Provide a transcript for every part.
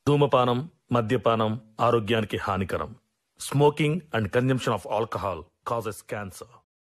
ధూమపానం మద్యపానం ఆరోగ్యానికి హానికరం smoking and consumption of alcohol causes cancer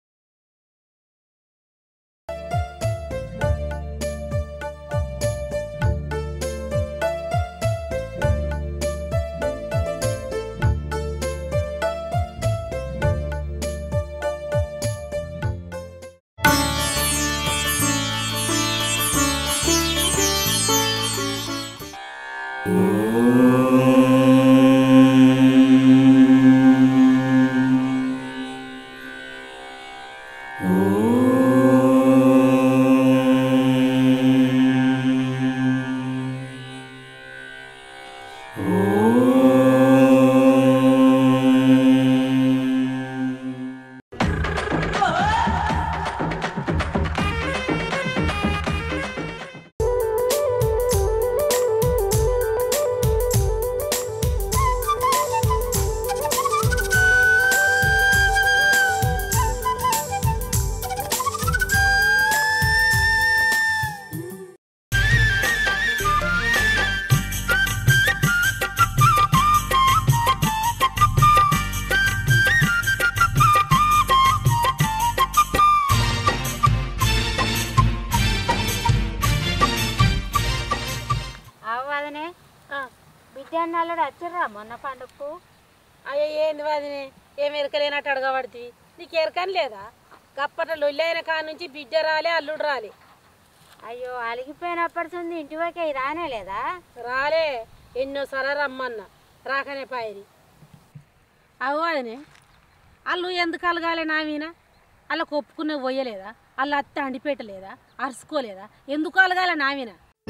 అవ్వదనే బిడ్డ అన్నాడు వచ్చిర్రా మొన్న పండుగకు అయ్యో ఏంది వదినే ఏం ఎరకలేనట్టు అడగబడుతుంది నీకు ఎరకని లేదా గప్పట లొల్లైన కాడ నుంచి బిడ్డ రాలే అల్లుడు రాలే అయ్యో అలిగిపోయినప్పటి నుంచి ఇంటి వరకే రానే లేదా రాలే ఎన్నోసార్లు రమ్మన్న రాకనే పాయరి అవు వదినే అల్లు ఎందుకు అలగాలే నా మీన అలా కొప్పుకునే పోయలేదా అల్ల అత్త అండిపెట్టలేదా అరుచుకోలేదా ఎందుకు అలగాల నా మీన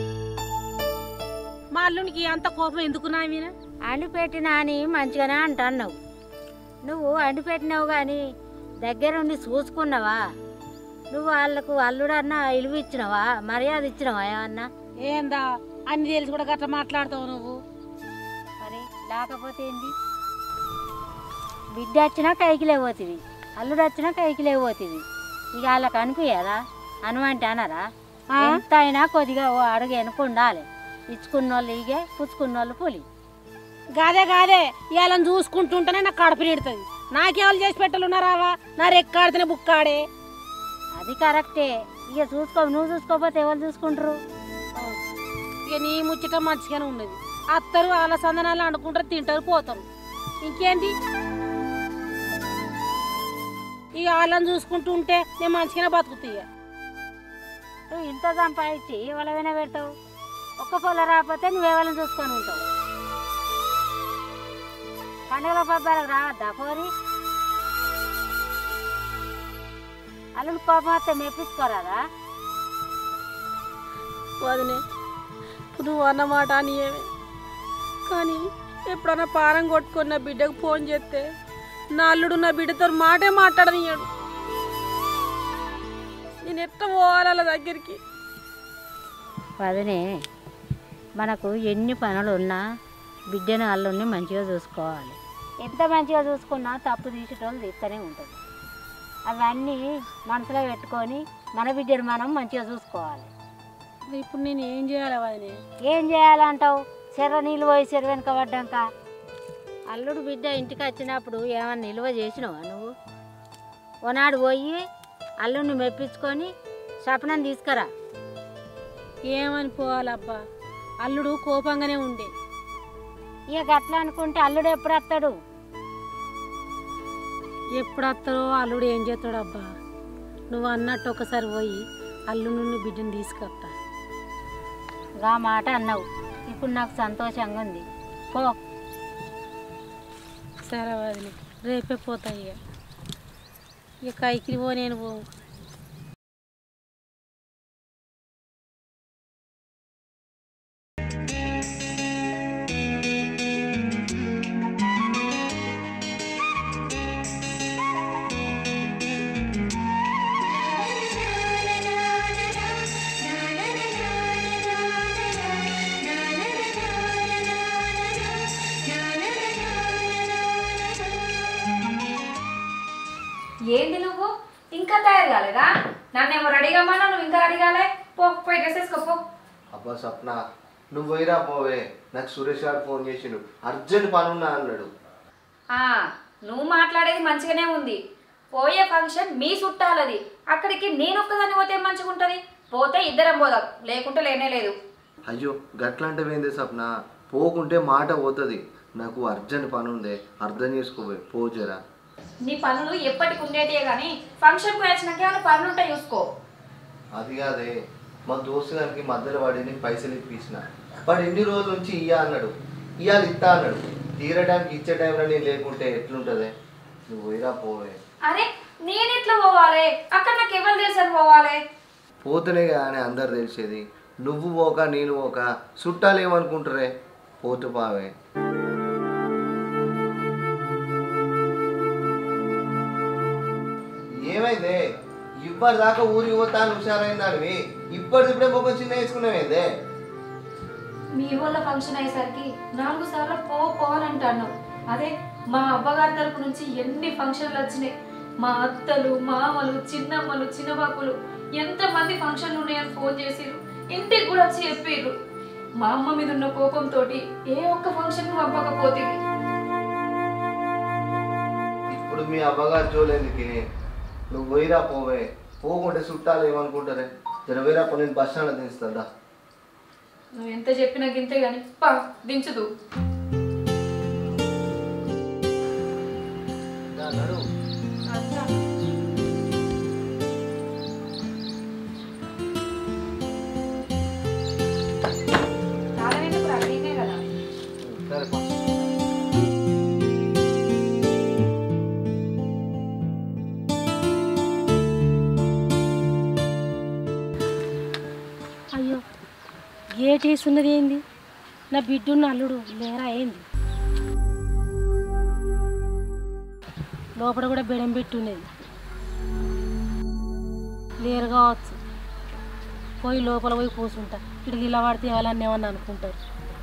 మా అల్లునికి అంత కోపం ఎందుకు నా మీన అండిపెట్టినా అని మంచిగానే అంటున్నావు నువ్వు అండిపెట్టినావు కానీ దగ్గరుండి చూసుకున్నావా నువ్వు వాళ్ళకు అల్లుడన్నా ఇలువ ఇచ్చినవా మర్యాద ఇచ్చినవా ఏమన్నా ఏందా అన్ని తెలిసి కూడా గట్లా మాట్లాడతావు నువ్వు మరి లేకపోతే ఏంది బిడ్డ వచ్చినా కైకి లేకపోతుంది అల్లుడు వచ్చినా కైకి లేకపోతుంది ఇక వాళ్ళకి అనిపించదా అనుమంటే అనరా ఆ? ఎంత అయినా కొద్దిగా ఓ అడుగు వెనుక ఉండాలి ఇచ్చుకున్న వాళ్ళు ఇగే పుచ్చుకున్న వాళ్ళు పులి గాదే గాదే ఇవాళ చూసుకుంటుంటేనే నాకు కడుపు నిడుతుంది నాకేవాళ్ళు చేసి పెట్టాలున్నారావా నా రెక్కాడితేనే బుక్కాడే అది కరెక్టే ఇక చూసుకో నువ్వు చూసుకోకపోతే ఎవరు చూసుకుంటారు ఇక నీ ముచ్చట మంచిగానే ఉన్నది అత్తరు వాళ్ళ సందనాలు అనుకుంటారు తింటారు పోతారు ఇంకేంటి ఇక వాళ్ళని చూసుకుంటూ ఉంటే నేను మంచిగానే బతుకుతాయి నువ్వు ఇంత సంపాదించి ఎవరైనా పెడతావు ఒక్క పొల రాకపోతే నువ్వెవరిని చూసుకొని ఉంటావు పండుగల పబ్బాలకు రావద్దా పోరి అల్లుడు కోపం వస్తే మెప్పించుకోరాదా వదినే నువ్వు అన్నమాట నీయమే కానీ ఎప్పుడన్నా పారం కొట్టుకొని నా బిడ్డకు ఫోన్ చేస్తే నా అల్లుడు నా బిడ్డతో మాటే మాట్లాడనియాడు నేను ఎట్ట పోవాలి వాళ్ళ దగ్గరికి వదినే మనకు ఎన్ని పనులు ఉన్నా బిడ్డను అల్లుడిని మంచిగా చూసుకోవాలి ఎంత మంచిగా చూసుకున్నా తప్పు తీసేటోళ్ళు తీస్తూనే ఉంటుంది అవన్నీ మనసులో పెట్టుకొని మన బిడ్డను మనం మంచిగా చూసుకోవాలి ఇప్పుడు నేను ఏం చేయాలి వదినే ఏం చేయాలంటావు చెర్ర నీళ్ళు పోయి చెరు వెనుక పడ్డాక అల్లుడు బిడ్డ ఇంటికి వచ్చినప్పుడు ఏమన్నా నిల్వ చేసినావా నువ్వు ఓనాడు పోయి అల్లుడిని మెప్పించుకొని సపనం తీసుకురా ఏమని పోవాలబ్బా అల్లుడు కోపంగానే ఉండే ఇక గట్లా అనుకుంటే అల్లుడు ఎప్పుడు వస్తాడు ఎప్పుడు వస్తారో అల్లుడు ఏం చేస్తాడు అబ్బా నువ్వు అన్నట్టు ఒకసారి పోయి అల్లు నుండి బిడ్డను తీసుకొస్తా గా మాట అన్నావు ఇప్పుడు నాకు సంతోషంగా ఉంది పో సరే వదిలే రేపే పోతా ఇక ఇక కైకిరి పో నేను పో ఏంది నువ్వు ఇంకా తయారు కాలేదా నన్నేమో రెడీ కమ్మన్నా నువ్వు ఇంకా రెడీ కాలే పో పోయి డ్రెస్ వేసుకో పో అబ్బా స్వప్న నువ్వు పోయిరా పోవే నాకు సురేష్ గారు ఫోన్ చేసిండు అర్జెంట్ పని ఉన్నా అన్నాడు ఆ, నువ్వు మాట్లాడేది మంచిగానే ఉంది పోయే ఫంక్షన్ మీ చుట్టాలది అక్కడికి నేను ఒక్కదాన్ని పోతే మంచిగా ఉంటుంది పోతే ఇద్దరం పోదాం లేకుంటే లేనే లేదు అయ్యో గట్లంటే ఏంది సప్న పోకుంటే మాట పోతుంది నాకు అర్జెంట్ పని ఉంది అర్థం చేసుకోబోయే పోజరా నీ పనులు ఎప్పటికి ఉండేటివే కానీ ఫంక్షన్కి వచ్చినాక ఏమైనా పనులు ఉంటాయి చూసుకో అది కాదే మా దోస్తు గారికి మధ్యలో వాడిని పైసలు ఇప్పించిన వాడు ఎన్ని రోజుల నుంచి ఇయ్యా అన్నాడు ఇయ్యాలి ఇస్తా అన్నాడు తీరే టైంకి ఇచ్చే టైంలో నేను లేకుంటే ఎట్లుంటుంది నువ్వు పోయిరా పోవే అరే నేను ఎట్లా పోవాలి అక్కడ నాకు ఎవరు తెలుసు అని పోవాలి పోతేనే కానీ అందరు తెలిసేది నువ్వు పోక నేను పోక చుట్టాలు ఏమనుకుంటారే పోతు పావే ఏమైందే ఇప్పటిదాకా ఊరికి పోతాను హుషారైందానివి ఇప్పటిదిప్పుడే మొక్క చిన్న వేసుకున్నావేందే మీ వాళ్ళ ఫంక్షన్ అయ్యేసరికి నాలుగు సార్లు పో పో అని అంటాను అదే మా అబ్బగారి తరపు నుంచి ఎన్ని ఫంక్షన్లు వచ్చినాయి మా అత్తలు మామలు చిన్నమ్మలు చిన్నబాపులు ఎంతమంది ఫంక్షన్లు ఉన్నాయని ఫోన్ చేసిర్రు ఇంటికి కూడా వచ్చి చెప్పిర్రు మా అమ్మ మీద ఉన్న కోపంతో ఏ ఒక్క ఫంక్షన్ పంపకపోతుంది ఇప్పుడు మీ అవ్వగారు చూడలేందుకు నువ్వు పోయిరా పోవే పోకుంటే చుట్టాలు ఏమనుకుంటారే జర పోయిరా పో, నేను బస్ స్టాండ్ దించుతుందా నువ్వు ఎంత చెప్పినా గింతే గాని పా దించుదు నడు కదా సరే పో. అయ్యో గేట్ వేస్తున్నది ఏంది నా బిడ్డున్న అల్లుడు లేరా ఏంది లోపల కూడా బెడం పెట్టున్నది లేరు కావచ్చు పోయి లోపల పోయి కూర్చుంటా ఇటు ఇలా పడితే వాళ్ళని ఏమన్నా అనుకుంటారు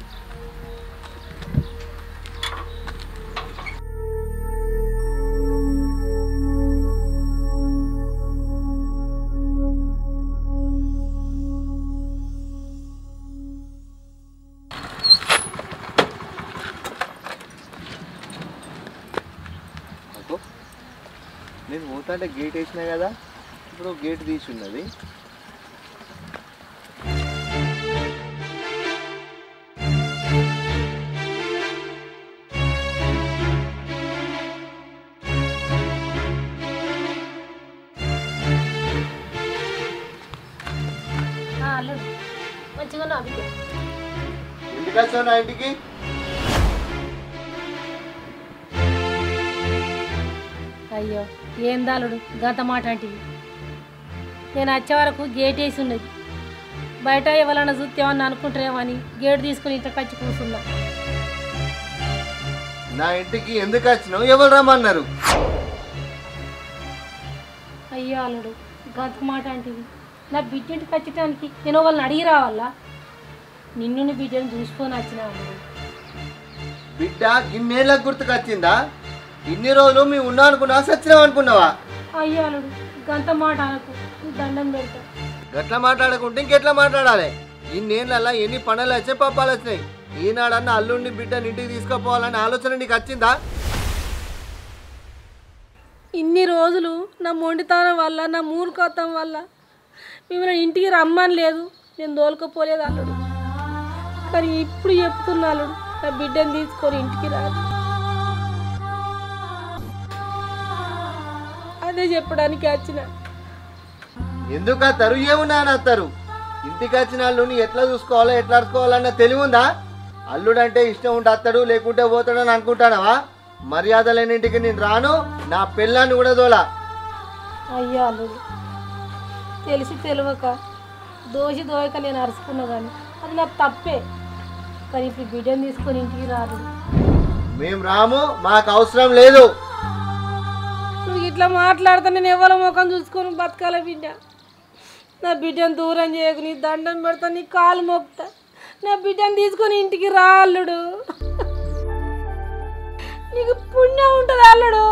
అగో, నేను పోతాంటే గేట్ వేసినా కదా ఇప్పుడు గేట్ తీసి ఉన్నది ఆ, అల్లుడు మంచిగా నా బిడ్డ ఇంటికి వచ్చావు నా ఇంటికి అయ్యో ఏం దాలుడు గంత మాట అంటివి నేను వచ్చే వరకు గేట్ వేసి ఉన్నది బయట ఎవరన్నా చూస్తేమన్నా అనుకుంటారేమని గేట్ తీసుకుని ఇంత కచ్చి కూర్చున్నా నా ఇంటికి ఎందుకు వచ్చినావు ఎవరు రమ్మన్నారు అయ్యో అల్లుడు గంత మాట అంటివి నా బిడ్డకి ఖచ్చితానికి నేను వాళ్ళని అడిగి రావాలా నిన్ను నీ బిడ్డను చూసుకొని వచ్చిన అల్లుడు బిడ్డ ఇన్నేళ్ళకి గుర్తుకొచ్చిందా ఇన్ని రోజులు మీ ఉన్నా అనుకున్నా సచ్చినాం అనుకున్నావా అయ్యో అల్లుడు గంత మాట అనకు నీ దండం పెడతా గట్లా మాట్లాడకుంటే ఇంకెట్లా మాట్లాడాలి ఇన్నేళ్ళల్లా ఎన్ని పనులు వచ్చాయి పబ్బాలు వచ్చినాయి ఈనాడన్న అల్లుడిని బిడ్డని ఇంటికి తీసుకుపోవాలనే ఆలోచన నీకు వచ్చిందా ఇన్ని రోజులు నా మొండితనం వల్ల నా మూర్ఖత్వం వల్ల మిమ్మల్ని ఇంటికి రమ్మని లేదు నేను దోలుకపోలేదు అల్లుడు కానీ ఇప్పుడు చెప్తున్నా అల్లుడు నా బిడ్డని తీసుకొని ఇంటికి రాదు అదే చెప్పడానికి వచ్చిన ఎందుకు వస్తారు ఏమున్నా అని వస్తారు ఇంటికి వచ్చిన అల్లుని ఎట్లా చూసుకోవాలో ఎట్లా అడుకోవాలన్న తెలివి ఉందా అల్లుడంటే ఇష్టం ఉంటే వస్తాడు లేకుంటే పోతాడని అనుకుంటానవా మర్యాద లేని ఇంటికి నేను రాను నా పిల్లాన్ని కూడా తోలా అయ్యో అల్లుడు తెలిసి తెలియక దోషి దోయక నేను అరుచుకున్నా కానీ అది నాకు తప్పే కానీ ఇప్పుడు బిడ్డని తీసుకొని ఇంటికి రాదు మేము రాము మాకు అవసరం లేదు నువ్వు ఇట్లా మాట్లాడితే నేను ఎవరి ముఖం చూసుకొని బతకాల బిడ్డ నా బిడ్డను దూరం చేయకు నీ దండం పెడతా నీ కాలు మోపుతా నా బిడ్డను తీసుకొని ఇంటికి రా అల్లుడు నీకు పుణ్యం ఉంటుంది అల్లుడు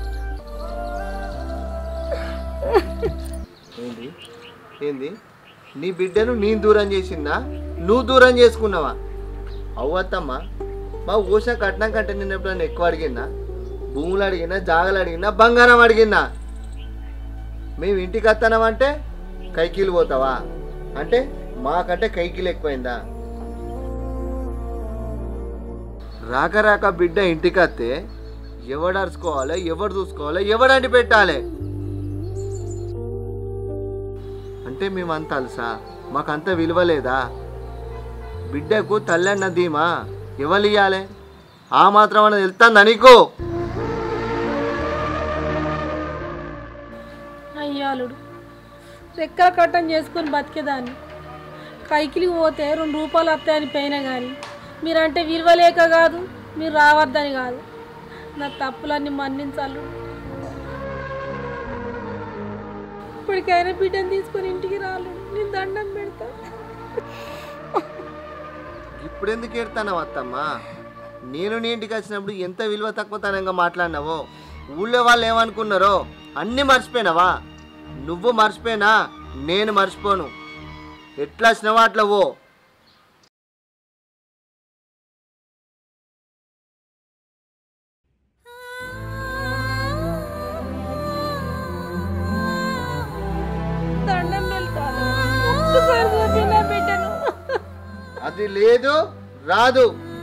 ఏంది ఏంది నీ బిడ్డను నేను దూరం చేసిందా నువ్వు దూరం చేసుకున్నావా అవ్వత్తమ్మా మా ఊస కట్నం కంటే నేను ఎప్పుడైనా ఎక్కువ అడిగినా భూములు అడిగినా జాగలు అడిగినా బంగారం అడిగినా మేము ఇంటికి వస్తానమంటే కైకిలు పోతావా అంటే మాకంటే కైకిలు ఎక్కువైందా రాక రాక బిడ్డ ఇంటికి వస్తే ఎవడు అరుచుకోవాలి ఎవడు చూసుకోవాలి ఎవడంటి పెట్టాలి అంటే మేమంత అలసా మాకంత విలువ లేదా బిడ్డకు తల్లన్న ధీమా ఎవరు ఇయ్యాలి ఆ మాత్రం అన్నది వెళ్తుందా నీకు అయ్యాలుడు రెక్కల కట్టం చేసుకొని బతికేదాన్ని కైకిలికి పోతే రెండు రూపాయలు వస్తాయని పోయినా కానీ మీరంటే విలువ లేక కాదు మీరు రావద్దని కాదు నా తప్పులన్నీ మన్నించాలు ఇప్పటికైనా బిడ్డను తీసుకొని ఇంటికి రాలు నేను దండం పెడతా ఇప్పుడు ఎందుకు ఎడతావు అత్తమ్మా నేను నీ ఇంటికి వచ్చినప్పుడు ఎంత విలువ తక్కువతనంగా మాట్లాడినావో ఊళ్ళో వాళ్ళు ఏమనుకున్నారో అన్నీ మర్చిపోయినావా నువ్వు మర్చిపోయినా నేను మర్చిపోను ఎట్లా వచ్చినావో అట్లా ఓ దండం పెడతా ఒక్కసారి చూపి నా బిడ్డను అది లేదు రాదు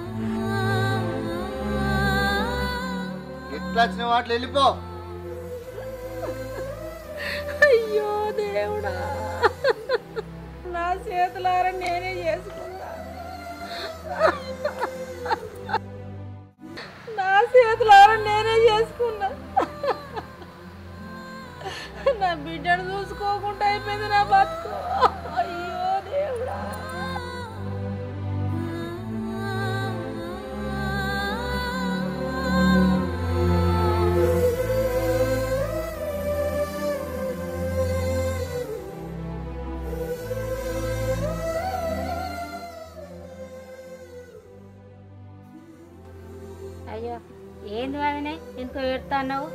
ఎట్లా వచ్చిన వాటిలో వెళ్ళిపో అయ్యో దేవుడా నా చేతులారా నేనే చేసుకుంటా నా చేతులారా నేనే చేసుకున్నా నా బిడ్డను చూసుకోకుండా అయిపోయింది నా బతుకు అయ్యో దేవుడా అయ్యో ఏంది వదినే ఎందుకో ఏడుతున్నావు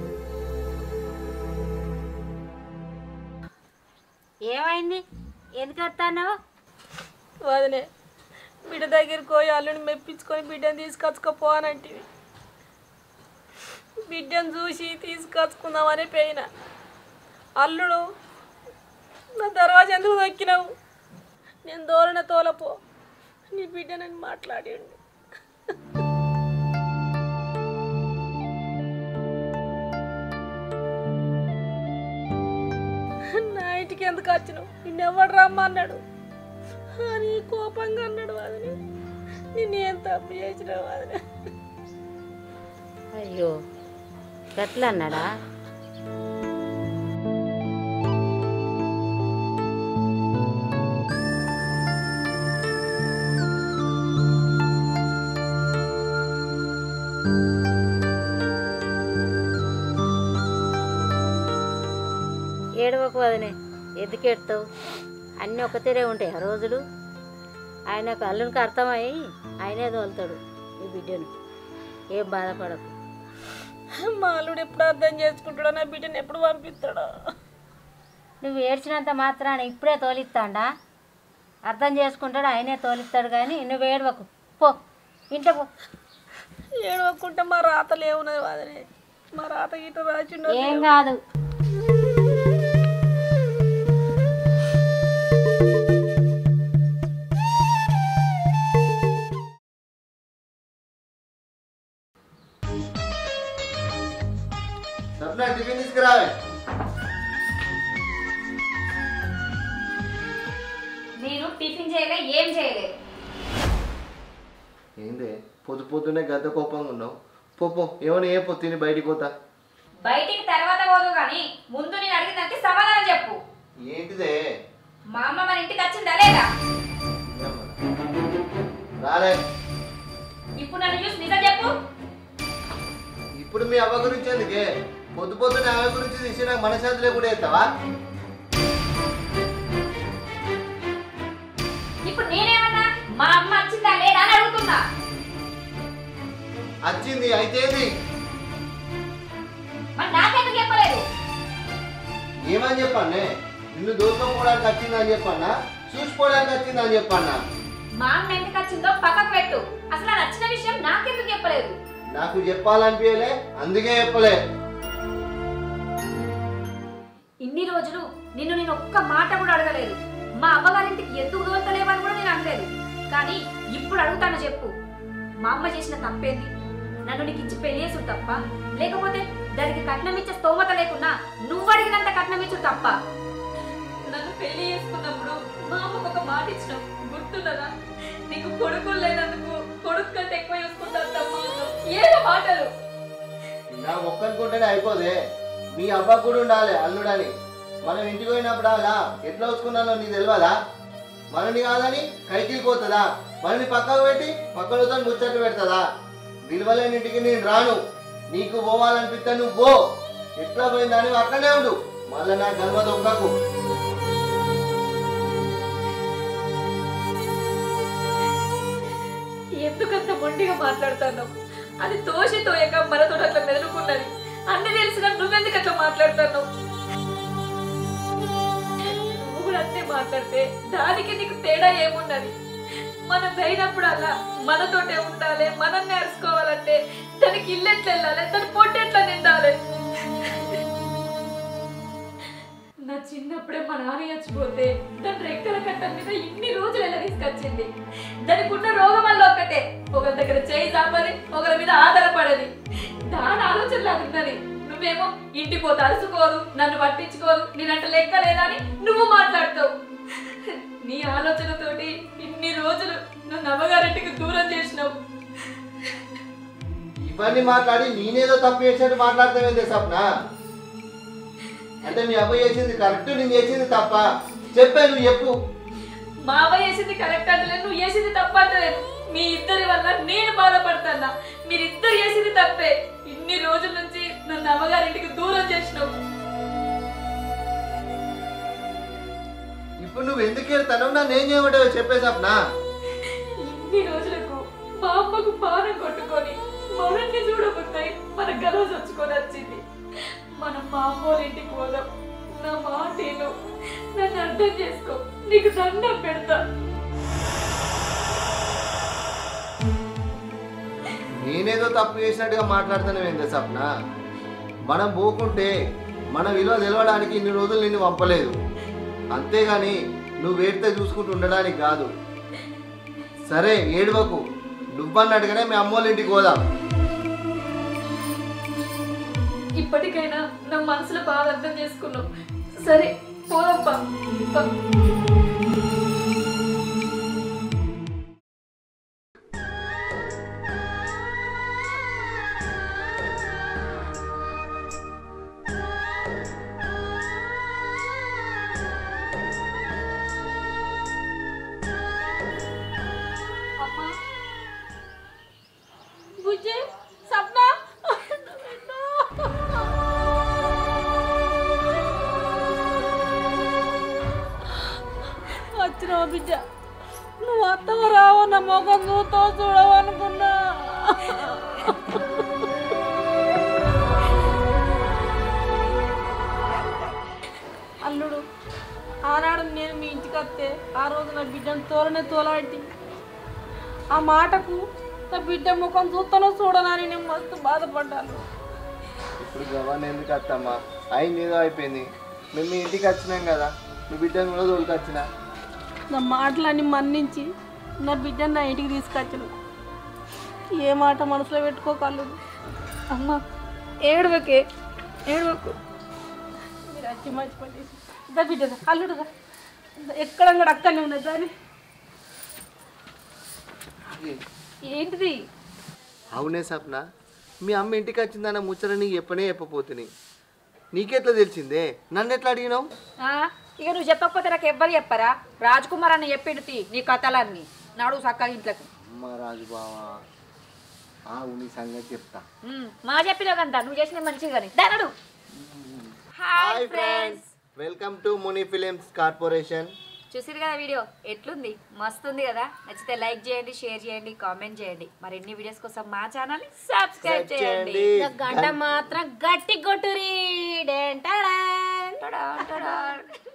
ఏమైంది ఎందుకు ఏడుతున్నావు వదిలే బిడ్డ దగ్గరికి పోయి అల్లుని మెప్పించుకొని బిడ్డను తీసుకొచ్చుకోపోనంటివి బిడ్డను చూసి తీసుకొచ్చుకుందామని పోయిన అల్లుడు నా దర్వాజా ఎందుకు దొక్కినావు నేను దూరణ తోలపో నీ బిడ్డనని మాట్లాడిండు నా ఇంటికి ఎందుకు వచ్చినావు నిన్నెవడు రమ్మన్నాడు అని కోపంగా అన్నాడు అదని నిన్నేం తప్పు చేసినావు అదని అయ్యో గట్లా అన్నాడా ఏడవకు వదినే ఎందుకు ఏడుతావు అన్నీ ఒక తీరే ఉంటాయి ఆ రోజులు ఆయనకు అల్లునికి అర్థమై ఆయనే తోలుతాడు ఈ బిడ్డను ఏం బాధపడకు మా అల్లుడు ఎప్పుడు అర్థం చేసుకుంటాడో నా బిడ్డను ఎప్పుడు పంపిస్తాడో నువ్వు ఏడ్చినంత మాత్రాన ఇప్పుడే తోలిస్తాడా అర్థం చేసుకుంటాడు ఆయనే తోలిస్తాడు కానీ నువ్వు ఏడవకు పో ఇంట్లో పో ఏడవకుంటే మా రాతలు ఏమున్నది వాదనే మా రాత గిట్ట రాసిండో ఏం కాదు సప్న టిఫిన్ తీసుకురావే నేను టిఫిన్ చేయలే ఏం చేయలే ఏందే పొద్దు పొద్దునే గద్ద కోపంగా ఉన్నావు పో పో ఏమని ఏ పో తిని బయటికి పోతా బయటికి తర్వాత పోదు కానీ ముందు నేను అడిగిన దానికి సమాధానం చెప్పు ఏంటిదే మా అమ్మ మన ఇంటికి వచ్చిందా లేదా రాలే ఇప్పుడు నన్ను చూసి నిజం చెప్పు ఇప్పుడు మీ అవ్వ గురించి ఎందుకే పొద్దు పొద్దున అవ్వ గురించి తీసి నాకు మనశాంతి లేకుండా ఎత్తావా ఇప్పుడు నేనేమన్నా మా అమ్మ వచ్చిందా లేదా అని అడుగుతున్నా వచ్చింది అయితే ఏంది మరి నాకెందుకు చెప్పలేదు ఏమని చెప్పండి నిన్ను దూసుకోపోవడానికి వచ్చిందని చెప్పన్నా చూసుకోవడానికి వచ్చిందని చెప్పన్నా మా అమ్మ ఎందుకు వచ్చిందో పక్కకు పెట్టు అసలు ఆ నచ్చిన విషయం నాకెందుకు చెప్పలేదు నాకు చెప్పాలనిపించలే అందుకే చెప్పలే ఇన్ని రోజులు నిన్ను నేను ఒక్క మాట కూడా అడగలేదు మా అమ్మగారింటికి ఎందుకు దోల్తలేవని కూడా నేను అనలేదు కానీ ఇప్పుడు అడుగుతాను చెప్పు మా అమ్మ చేసిన తప్పేంది నన్ను నీకు ఇచ్చి పెళ్లి చేసుడు తప్ప లేకపోతే దానికి కట్నం ఇచ్చే స్తోమత లేకున్నా నువ్వు అడిగినంత కట్నం ఇచ్చుడు తప్ప నన్ను పెళ్లి చేసుకున్నప్పుడు మా అమ్మకు ఒక మాట ఇచ్చినాం గుర్తున్నదా నీకు కొడుకులు లేనందుకు కొడుకు కంటే ఎక్కువ చూసుకుంటాను తప్ప ఏదో మాటలు నా ఒక్కనుకుంటేనే అయిపోదే మీ అబ్బా కూడా ఉండాలి అల్లుడని మనం ఇంటికి పోయినప్పుడు అలా ఎట్లా వచ్చుకున్నానో నీకు తెలియదా మనని కాదని కైకిలి పోతుందా మనని పక్కకు పెట్టి పక్కనతో ముచ్చట్లు పెడుతుందా విలువలేని ఇంటికి నేను రాను నీకు పోవాలనిపిస్తే నువ్వు పో ఎట్లా పోయిందని అక్కడే ఉండు మళ్ళీ నా గల్వ దొంగకు ఎందుకంత మొండిగా మాట్లాడుతున్నావు అది తోసి తోయక మనతో అట్లా మెదులుకున్నది అన్ని తెలిసిన నువ్వెందుకు అట్లా మాట్లాడుతున్నావు నువ్వు కూడా అంతే మాట్లాడితే దానికి నీకు తేడా ఏమున్నది మనం పోయినప్పుడు అలా మనతోటే ఉండాలి మనం నేర్చుకోవాలంటే దానికి ఇల్లు ఎట్లా వెళ్ళాలి దాని పొట్టు ఎట్లా నిండాలి నా చిన్నప్పుడే మా నాన్న చచ్చిపోతే దాని రెక్కల కట్ట మీద ఇన్ని రోజులు ఎలా తీసుకొచ్చింది దానికి ఉన్న రోగం వల్ల ఒక్కటే ఒకరి దగ్గర చేయి చాపది ఒకరి మీద ఆధారపడది దాని ఆలోచనలు అది ఉన్నది నువ్వేమో ఇంటి పోతే అరుసుకోదు నన్ను పట్టించుకోదు నేనంట లెక్క లేదని నువ్వు మాట్లాడతావు నీ ఆలోచనతోటి ఇన్ని రోజులు నన్ను అమ్మగారింటికి దూరం చేసినావు ఇవన్నీ మాట్లాడి నేనేదో తప్పు చేసినట్టు మాట్లాడతావేందే సప్న అంటే మీ అబ్బాయి చేసింది కరెక్ట్ నేను చేసింది తప్ప చెప్పే నువ్వు చెప్పు మా అవ్వ చేసింది కరెక్ట్ అంటలేదు నువ్వు చేసింది తప్పు అంటలేదు మీ ఇద్దరి వల్ల నేను బాధపడుతున్నా మీరిద్దరు చేసింది తప్పే ఇన్ని రోజుల నుంచి నన్ను అమ్మగారింటికి దూరం చేసినావు ఇప్పుడు నువ్వు ఎందుకు వెళ్తాను నన్ను ఏం చేయమంటావో చెప్పే సప్న ఇన్ని రోజులకు మా అమ్మకు పానం కొట్టుకొని మనల్ని చూడబోతాయి మన గలవ చచ్చుకొని వచ్చింది మనం మా అమ్మోళ్ళ ఇంటికి పోదాం నా మాటలు నన్ను అర్థం చేసుకో నీకు దండం పెడతా నేనేదో తప్పు చేసినట్టుగా మాట్లాడుతున్నావేందే సప్న మనం పోకుంటే మన విలువ తెలవడానికి ఇన్ని రోజులు నిన్ను పంపలేదు అంతేగాని నువ్వు ఏడితే చూసుకుంటూ ఉండడానికి కాదు సరే ఏడవకు నువ్వన్నట్టుగానే మీ అమ్మోళ్ళ ఇంటికి పోదాం ఇప్పటికైనా నా మనసులో బాధ అర్థం చేసుకున్నావు సరే పోదప్పా పా. అమ్మా బుజ్జి సప్న వచ్చినావు బిడ్డ నువ్వు అత్తవు రావు నా ముఖం చూస్తావు చూడవనుకున్నా అల్లుడు ఆనాడు నేను మీ ఇంటికి వస్తే ఆ రోజు నా బిడ్డను తోలనే తోలాడి ఆ మాటకు నా బిడ్డ ముఖం చూస్తానో చూడనని నేను మస్తు బాధపడ్డాను ఇప్పుడు గవర్న ఎందుకు వస్తామ్మా అయింది ఏదో అయిపోయింది మేము మీ ఇంటికి వచ్చినాం కదా మీ బిడ్డను కూడా తోలుకొచ్చినా నా మాటలన్నీ మన్నించి నా బిడ్డను నా ఇంటికి తీసుకొచ్చిన ఏ మాట మనసులో పెట్టుకోకల్లుడు అమ్మ ఏడవకే ఏడవకు మీరు వచ్చి మంచి పని చేసి దా బిడ్డ దా, అల్లుడు దా. దా, ఎక్కడ కూడా అక్కడనే ఉన్నది దాని ఏంటిది అవునే సప్న మీ అమ్మ ఇంటికి వచ్చిందన్న ముచ్చట నీకు చెప్పనే చెప్పపోతుంది నీకెట్లా తెలిసిందే నన్ను ఎట్లా అడిగినావు ఆ, ఇక నువ్వు చెప్పకపోతే నాకు ఎవ్వరు చెప్పరా రాజ్ కుమార్ అని చెప్పిండు తీ నీ కథలన్నీ నాడు చక్కగా ఇంట్లోకి అమ్మ రాజు బావా ఆవు నీ సంగతి చెప్తా ఉమ్, మా చెప్పినావు కంట నువ్వు చేసిన మంచిగానే దానడు hi friends welcome to Muni films corporation చూసిరు కదా వీడియో ఎట్లుంది మస్తు ఉంది కదా నచ్చితే లైక్ చేయండి షేర్ చేయండి కామెంట్ చేయండి మరిన్ని వీడియోస్ కోసం మా ఛానల్ సబ్స్క్రైబ్ చేయండి గంట మాత్రం గట్టి కొట్టురీ డేంటాడా టడా, టడా.